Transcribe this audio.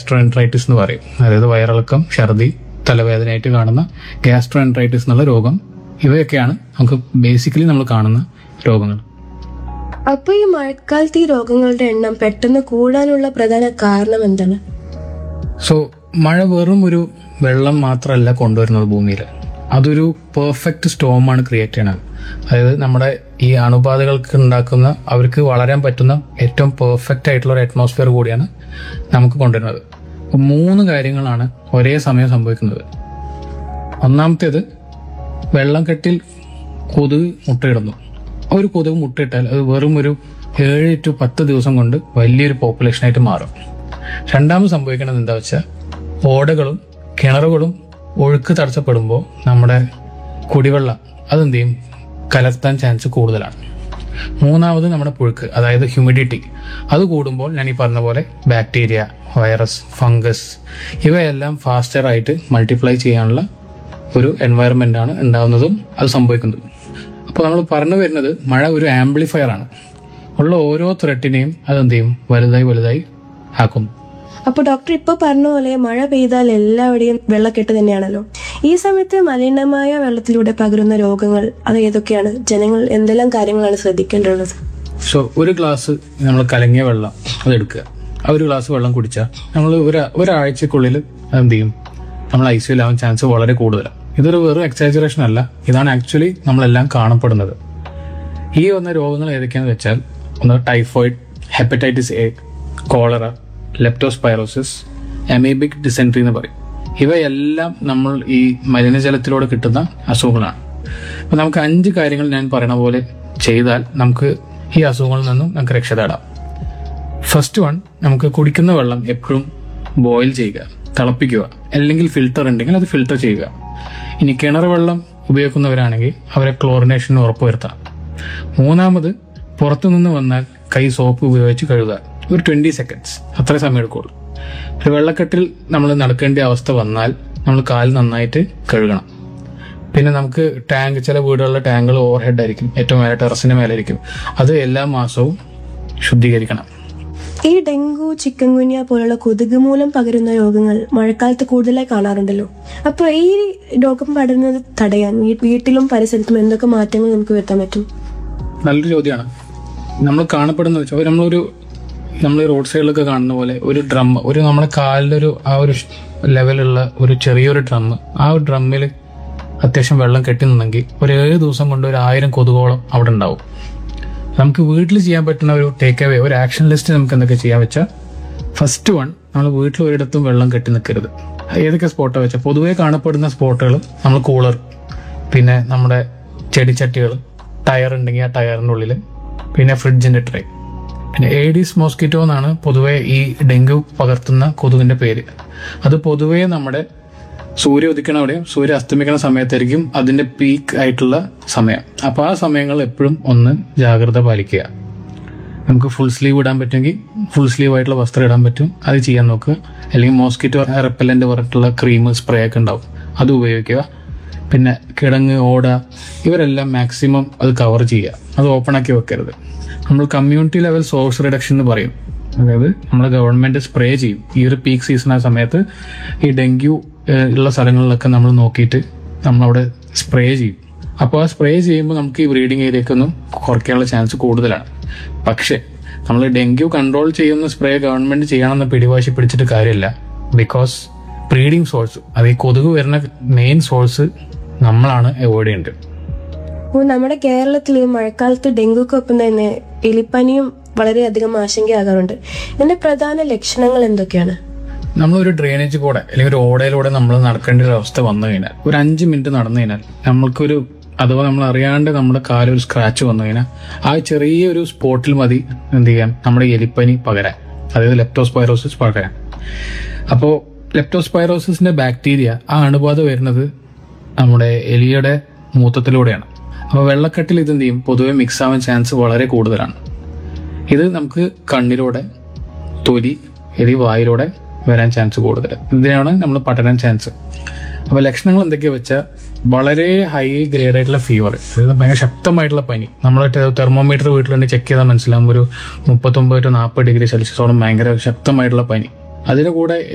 ഗ്യാസ്ട്രോഎൻട്രൈറ്റിസ് എന്ന് പറയും അതായത് വയറിളക്കം ഛർദി തലവേദനയായിട്ട് കാണുന്ന ഗ്യാസ്ട്രോഎൻട്രൈറ്റിസ് എന്നുള്ള രോഗം ഇവയൊക്കെയാണ് നമുക്ക് ബേസിക്കലി നമ്മൾ കാണുന്ന രോഗങ്ങൾ അപ്പൊ ഈ മഴക്കാലത്ത് ഈ രോഗങ്ങളുടെ എണ്ണം പെട്ടെന്ന് കൂടാനുള്ള പ്രധാന കാരണം എന്താണ് സോ മഴ വെറും ഒരു വെള്ളം മാത്രമല്ല കൊണ്ടുവരുന്നത് ഭൂമിയിൽ അതൊരു പെർഫെക്റ്റ് സ്റ്റോമാണ് ക്രിയേറ്റ് ചെയ്യണത് അതായത് നമ്മുടെ ഈ അണുബാധകൾക്ക് ഉണ്ടാക്കുന്ന അവർക്ക് വളരാൻ പറ്റുന്ന ഏറ്റവും പെർഫെക്റ്റ് ആയിട്ടുള്ള ഒരു അറ്റ്മോസ്ഫിയർ കൂടിയാണ് നമുക്ക് കൊണ്ടുവരുന്നത് അപ്പൊ മൂന്ന് കാര്യങ്ങളാണ് ഒരേ സമയം സംഭവിക്കുന്നത് ഒന്നാമത്തേത് വെള്ളം കെട്ടിൽ കൊതുക് മുട്ടയിടുന്നു ഒരു കൊതുക് മുട്ടയിട്ടാൽ അത് വെറും ഒരു ഏഴ് ടു പത്ത് ദിവസം കൊണ്ട് വലിയൊരു പോപ്പുലേഷനായിട്ട് മാറും രണ്ടാമത് സംഭവിക്കുന്നത് എന്താ വെച്ചാൽ ഓടകളും കിണറുകളും ഒഴുക്ക് തടസ്സപ്പെടുമ്പോൾ നമ്മുടെ കുടിവെള്ളം അതെന്ത് ചെയ്യും കലർത്താൻ ചാൻസ് കൂടുതലാണ് മൂന്നാമത് നമ്മുടെ പുഴുക്ക് അതായത് ഹ്യൂമിഡിറ്റി അത് കൂടുമ്പോൾ ഞാൻ ഈ പറഞ്ഞ പോലെ ബാക്ടീരിയ വൈറസ് ഫംഗസ് ഇവയെല്ലാം ഫാസ്റ്ററായിട്ട് മൾട്ടിപ്ലൈ ചെയ്യാനുള്ള ഒരു എൻവയറമെന്റ് ആണ് ഉണ്ടാവുന്നതും അത് സംഭവിക്കുന്നതും അപ്പോൾ നമ്മൾ പറഞ്ഞു വരുന്നത് മഴ ഒരു ആംപ്ലിഫയർ ആണ് ഉള്ള ഓരോ ത്രെട്ടിനെയും അതെന്ത് ചെയ്യും വലുതായി വലുതായി ആക്കുന്നു അപ്പൊ ഡോക്ടർ ഇപ്പൊ പറഞ്ഞ പോലെ മഴ പെയ്താൽ എല്ലാവിടെയും വെള്ളക്കെട്ട് തന്നെയാണല്ലോ ഈ സമയത്ത് മലിനമായ വെള്ളത്തിലൂടെ പകരുന്ന രോഗങ്ങൾ അത് ഏതൊക്കെയാണ് ജനങ്ങൾ എന്തെല്ലാം കാര്യങ്ങളാണ് ശ്രദ്ധിക്കേണ്ടത് സോ ഒരു ഗ്ലാസ് നമ്മൾ കലങ്ങിയ വെള്ളം അത് എടുക്കുക ആ ഒരു ഗ്ലാസ് വെള്ളം കുടിച്ചാൽ നമ്മൾ ഒരു ഒരാഴ്ചക്കുള്ളിൽ എന്ത് ചെയ്യും നമ്മൾ ഐ സിയിലാവാൻ ചാൻസ് വളരെ കൂടുതലാണ് ഇതൊരു വെറും എക്സാജറേഷൻ അല്ല ഇതാണ് ആക്ച്വലി നമ്മളെല്ലാം കാണപ്പെടുന്നത് ഈ വന്ന രോഗങ്ങൾ ഏതൊക്കെയാണെന്ന് വെച്ചാൽ ഒന്ന് typhoid hepatitis A cholera leptospirosis amoebic dysentery എന്ന് പറയും ഇവയെല്ലാം നമ്മൾ ഈ മലിനജലത്തിലൂടെ കിട്ടുന്ന അസുഖങ്ങളാണ് അപ്പൊ നമുക്ക് അഞ്ച് കാര്യങ്ങൾ ഞാൻ പറയണ പോലെ ചെയ്താൽ നമുക്ക് ഈ അസുഖങ്ങളിൽ നിന്നും നമുക്ക് രക്ഷ നേടാം ഫസ്റ്റ് വൺ നമുക്ക് കുടിക്കുന്ന വെള്ളം എപ്പോഴും ബോയിൽ ചെയ്യുക തിളപ്പിക്കുക അല്ലെങ്കിൽ ഫിൽട്ടർ ഉണ്ടെങ്കിൽ അത് ഫിൽട്ടർ ചെയ്യുക ഇനി കിണർ വെള്ളം ഉപയോഗിക്കുന്നവരാണെങ്കിൽ അവരെ ക്ലോറിനേഷന് ഉറപ്പുവരുത്തണം മൂന്നാമത് പുറത്തുനിന്ന് വന്നാൽ കൈ സോപ്പ് ഉപയോഗിച്ച് കഴുകുക ഒരു ട്വന്റി സെക്കൻഡ്സ് അത്ര സമയം എടുക്കുള്ളൂ ഒരു വെള്ളക്കെട്ടിൽ നമ്മൾ നടക്കേണ്ട അവസ്ഥ വന്നാൽ നമ്മൾ കാൽ നന്നായിട്ട് കഴുകണം പിന്നെ നമുക്ക് ടാങ്ക് ചില വീടുകളിലെ ടാങ്കുകൾ ഓവർ ഹെഡ് ആയിരിക്കും ഏറ്റവും മേലെ ടെറസിന്റെ മേലെ ആയിരിക്കും അത് എല്ലാ മാസവും ശുദ്ധീകരിക്കണം ഈ ഡെങ്കു ചിക്കൻ ഗുനിയ പോലുള്ള കൊതുക് മൂലം പകരുന്ന രോഗങ്ങൾ മഴക്കാലത്ത് കൂടുതലായി കാണാറുണ്ടല്ലോ അപ്പൊ ഈ രോഗം പടരുന്നത് തടയാൻ വീ- വീട്ടിലും പരിസരത്തും എന്തൊക്കെ മാറ്റങ്ങൾ നമുക്ക് വരുത്താൻ പറ്റും നല്ലൊരു ചോദ്യമാണ് നമ്മൾ കാണപ്പെടുന്ന വെച്ചാൽ നമ്മളൊരു നമ്മൾ റോഡ് സൈഡിലൊക്കെ കാണുന്ന പോലെ ഒരു ഡ്രം ഒരു നമ്മുടെ കാലിൻ്റെ ഒരു ആ ഒരു ലെവലുള്ള ഒരു ചെറിയൊരു ഡ്രം ആ ഒരു ഡ്രമ്മിൽ അത്യാവശ്യം വെള്ളം കെട്ടി നിന്നെങ്കിൽ ഒരു ഏഴ് ദിവസം കൊണ്ട് ഒരു ആയിരം കൊതുകോളം അവിടെ ഉണ്ടാവും നമുക്ക് വീട്ടിൽ ചെയ്യാൻ പറ്റുന്ന ഒരു ടേക്ക് അവേ ഒരു ആക്ഷൻ ലിസ്റ്റ് നമുക്ക് എന്തൊക്കെ ചെയ്യാൻ വെച്ചാൽ ഫസ്റ്റ് വൺ നമ്മൾ വീട്ടിൽ ഒരിടത്തും വെള്ളം കെട്ടി നിൽക്കരുത് ഏതൊക്കെ സ്പോട്ടാണ് വെച്ചാൽ പൊതുവേ കാണപ്പെടുന്ന സ്പോട്ടുകൾ നമ്മൾ കൂളർ പിന്നെ നമ്മുടെ ചെടിച്ചട്ടികൾ ടയർ ഉണ്ടെങ്കിൽ ആ ടയറിൻ്റെ ഉള്ളിൽ പിന്നെ ഫ്രിഡ്ജിന്റെ ട്രേ പിന്നെ ഏഡീസ് മോസ്കിറ്റോ എന്നാണ് പൊതുവെ ഈ ഡെങ്കു പകർത്തുന്ന കൊതുകിന്റെ പേര് അത് പൊതുവേ നമ്മുടെ സൂര്യ ഉദിക്കണ അവിടെയും സൂര്യ അസ്തമിക്കണ സമയത്തായിരിക്കും അതിന്റെ പീക്ക് ആയിട്ടുള്ള സമയം അപ്പൊ ആ സമയങ്ങൾ എപ്പോഴും ഒന്ന് ജാഗ്രത പാലിക്കുക നമുക്ക് ഫുൾ സ്ലീവ് ഇടാൻ പറ്റുമെങ്കിൽ ഫുൾ സ്ലീവ് ആയിട്ടുള്ള വസ്ത്രം ഇടാൻ പറ്റും അത് ചെയ്യാൻ നോക്കുക അല്ലെങ്കിൽ മോസ്കിറ്റോ റെപ്പലന്റ് പറഞ്ഞിട്ടുള്ള ക്രീം സ്പ്രേ ഒക്കെ ഉണ്ടാവും അത് ഉപയോഗിക്കുക പിന്നെ കിടങ്ങ് ഓട ഇവരെല്ലാം മാക്സിമം അത് കവർ ചെയ്യുക അത് ഓപ്പൺ ആക്കി വെക്കരുത് നമ്മൾ കമ്മ്യൂണിറ്റി ലെവൽ സോഴ്സ് റിഡക്ഷൻ എന്ന് പറയും അതായത് നമ്മുടെ ഗവൺമെന്റ് സ്പ്രേ ചെയ്യും ഈ ഒരു പീക്ക് സീസൺ ആ സമയത്ത് ഈ ഡെങ്കു ഏഹ്, ഉള്ള സ്ഥലങ്ങളിലൊക്കെ നമ്മൾ നോക്കിയിട്ട് നമ്മളവിടെ സ്പ്രേ ചെയ്യും അപ്പോൾ ആ സ്പ്രേ ചെയ്യുമ്പോൾ നമുക്ക് ഈ ബ്രീഡിംഗ് ഏരിയക്കൊന്നും കുറയ്ക്കാനുള്ള ചാൻസ് കൂടുതലാണ് പക്ഷേ നമ്മൾ ഡെങ്കു കൺട്രോൾ ചെയ്യുന്ന സ്പ്രേ ഗവൺമെന്റ് ചെയ്യണമെന്ന് പിടിവാശി പിടിച്ചിട്ട് കാര്യമില്ല ബിക്കോസ് ബ്രീഡിംഗ് സോഴ്സ് അത് ഈ കൊതുക് വരുന്ന മെയിൻ സോഴ്സ് നമ്മളാണ് അവോയ്ഡ് ചെയ്യേണ്ടത് അപ്പോൾ നമ്മുടെ കേരളത്തിൽ മഴക്കാലത്ത് ഡെങ്കുക്കൊപ്പം തന്നെ എലിപ്പനിയും വളരെയധികം ആശങ്കയാകാറുണ്ട് ഇതിന്റെ പ്രധാന ലക്ഷണങ്ങൾ എന്തൊക്കെയാണ് നമ്മളൊരു ഡ്രെയിനേജ് കൂടെ അല്ലെങ്കിൽ ഒരു ഓടയിലൂടെ നമ്മൾ നടക്കേണ്ട ഒരു അവസ്ഥ വന്നു കഴിഞ്ഞാൽ ഒരു അഞ്ച് മിനിറ്റ് നടന്നു കഴിഞ്ഞാൽ നമ്മൾക്കൊരു അഥവാ നമ്മൾ അറിയാണ്ട് നമ്മുടെ കാലൊരു സ്ക്രാച്ച് വന്നു കഴിഞ്ഞാൽ ആ ചെറിയൊരു സ്പോട്ടിൽ മതി എന്ത് ചെയ്യാം നമ്മുടെ എലിപ്പനി പകരാൻ അതായത് ലെപ്റ്റോസ്പൈറോസിസ് പകരാൻ അപ്പോൾ ലെപ്റ്റോസ്പൈറോസിസിന്റെ ബാക്ടീരിയ ആ അണുബാധ വരുന്നത് നമ്മുടെ എലിയുടെ മൂത്രത്തിലൂടെയാണ് അപ്പോൾ വെള്ളക്കെട്ടിൽ ഇത് എന്ത് ചെയ്യും പൊതുവെ മിക്സ് ആവാൻ ചാൻസ് വളരെ കൂടുതലാണ് ഇത് നമുക്ക് കണ്ണിലൂടെ തൊലി എലി വായിലൂടെ വരാൻ ചാൻസ് കൂടുതൽ ഇതിനാണ് നമ്മൾ പടരാൻ ചാൻസ് അപ്പോൾ ലക്ഷണങ്ങൾ എന്തൊക്കെയാ വെച്ചാൽ വളരെ ഹൈ ഗ്രേഡ് ആയിട്ടുള്ള ഫീവർ അതായത് ഭയങ്കര ശക്തമായിട്ടുള്ള പനി നമ്മൾ തെർമോമീറ്റർ വീട്ടിലുണ്ടെങ്കിൽ ചെക്ക് ചെയ്താൽ മനസ്സിലാവും ഒരു മുപ്പത്തൊമ്പത് ടു നാൽപ്പത് ഡിഗ്രി സെൽഷ്യസോളം ഭയങ്കര ശക്തമായിട്ടുള്ള പനി അതിന്റെ കൂടെ